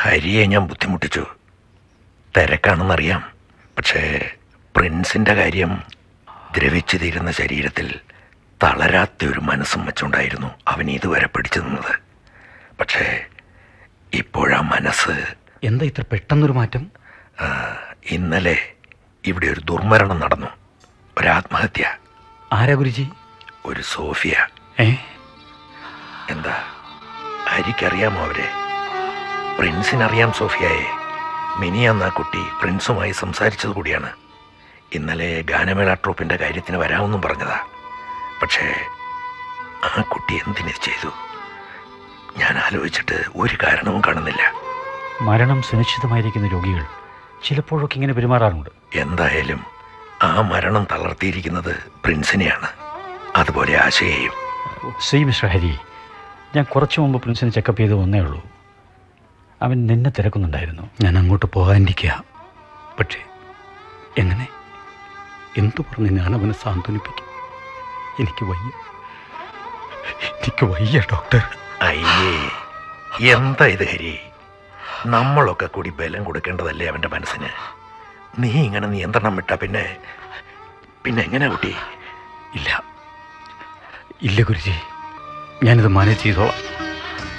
ഹരിയെ ഞാൻ ബുദ്ധിമുട്ടിച്ചു തിരക്കാണെന്നറിയാം പക്ഷേ പ്രിൻസിന്റെ കാര്യം ദ്രവിച്ചു തീരുന്ന ശരീരത്തിൽ തളരാത്ത ഒരു മനസ്സും വെച്ചുണ്ടായിരുന്നു അവൻ ഇതുവരെ പിടിച്ചു നിന്നത് പക്ഷേ ഇപ്പോഴാ മനസ്സ് എന്താ ഇത്ര പെട്ടെന്നൊരു മാറ്റം ആ, ഇന്നലെ ഇവിടെ ഒരു ദുർമരണം നടന്നു ഒരാത്മഹത്യ ആരാ ഗുരുജി ഒരു സോഫിയ ഏ എന്താ ഹരിക്കറിയാമോ അവരെ പ്രിൻസിനറിയാം സോഫിയയെ മിനിയാന്ന് ആ കുട്ടി പ്രിൻസുമായി സംസാരിച്ചത് കൂടിയാണ് ഇന്നലെ ഗാനമേള ട്രൂപ്പിന്റെ കാര്യത്തിന് വരാമെന്നും പറഞ്ഞതാ പക്ഷേ ആ കുട്ടി എന്തിനു ചെയ്തു ഞാൻ ആലോചിച്ചിട്ട് ഒരു കാരണവും കാണുന്നില്ല മരണം സുനിശ്ചിതമായിരിക്കുന്ന രോഗികൾ ചിലപ്പോഴൊക്കെ ഇങ്ങനെ പെരുമാറാറുണ്ട് എന്തായാലും ആ മരണം തളർത്തിയിരിക്കുന്നത് പ്രിൻസിനെയാണ് അതുപോലെ ആശയെയും ശ്രീ മിസ്റ്റർ ഹരി ഞാൻ കുറച്ച് മുമ്പ് പ്രിൻസിനെ ചെക്കപ്പ് ചെയ്ത് വന്നേ ഉള്ളൂ അവൻ നിന്നെ തിരക്കുന്നുണ്ടായിരുന്നു ഞാൻ അങ്ങോട്ട് പോകാനിരിക്കുക പക്ഷേ എങ്ങനെ എന്തു പറഞ്ഞ് ഞാൻ അവനെ സാന്ത്വനിപ്പിക്കും എനിക്ക് വയ്യ എനിക്ക് വയ്യ ഡോക്ടർ അയ്യേ എന്താ ഇത് ഹരി നമ്മളൊക്കെ കൂടി ബലം കൊടുക്കേണ്ടതല്ലേ അവന്റെ മനസ്സിന് നീ ഇങ്ങനെ നിയന്ത്രണം വിട്ട പിന്നെ പിന്നെ എങ്ങനെ കുട്ടി ഇല്ല ഇല്ല ഗുരുജി ഞാനിത് മാനേജ് ചെയ്തോളാം